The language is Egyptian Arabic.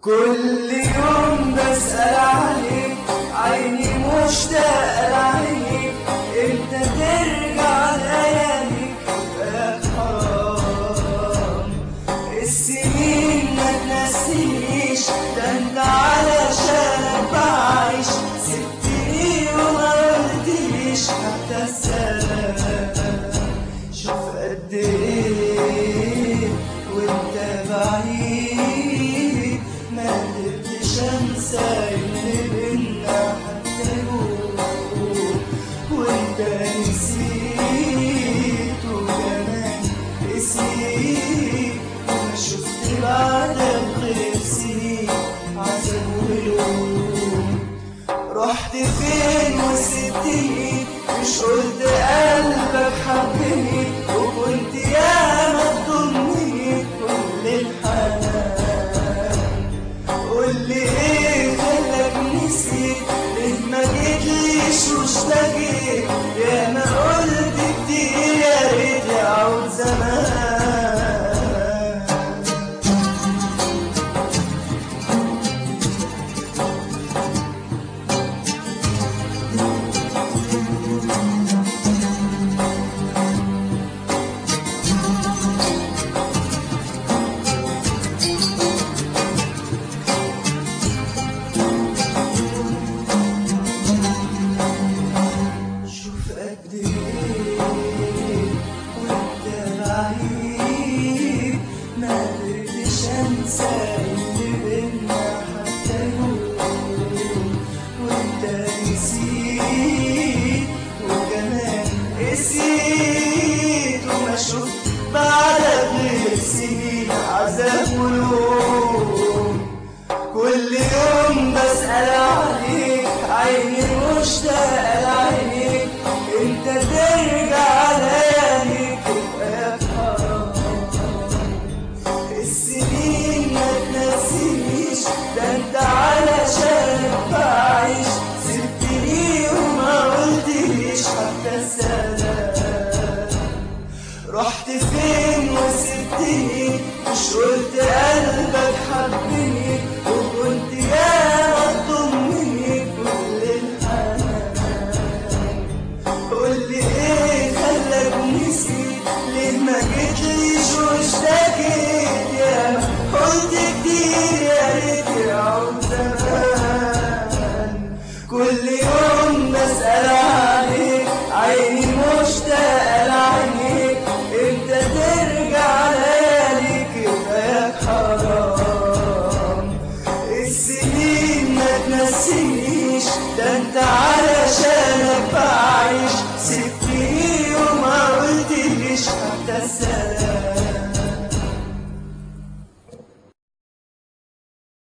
كل يوم بسأل عليك عيني مشتاقة لعينيك امتى ترجع لياليك بقى حرام السنين ما تنسينيش ده انت علشانك بعيش سبتني وما قلتليش حتى السلام شوف قد ايه وانت بعيد ما قدرتش انسى اللي بينا حتى يوم وانت نسيت وكمان نسيت وما شفت بعدك غير سنين عذاب وهلوم رحت فين وسبتني مش قلت قلبك حبني وكنت يا ما تضمني كل الحنان قولي ايه خلاك نسيت ليه ما جيتليش واشتكيت يا ما قلت كتير يا ريت اعود زمان شوف قد ايه وانت بعيد ما قدرتش انسى اللي بينا حتى يوم وانت نسيت وكمان نسيت وما شفت بعدك غير سنين عذاب ولوم كل يوم بسأل عليك عيني مشتاقة لعينيك انت ترجع لياليك وبقاك حرام السنين ما تنسينيش ده انت علشانك بعيش سبتني وما قلتليش حتى السلام رحت فين وسبتني مش قلت قلبك حبني وكنت يا ما تضمني كل الحنان قولي ايه خلاك نسيت ليه ما جيتليش واشتكيت يا ما قلت كتير يا ريت يعود زمان كل يوم بسأل عليك عيني مشتاقة لعينيك امتى ترجع لياليك كفاياك حرام السنين ما تنسينيش ده انت علشانك بعيد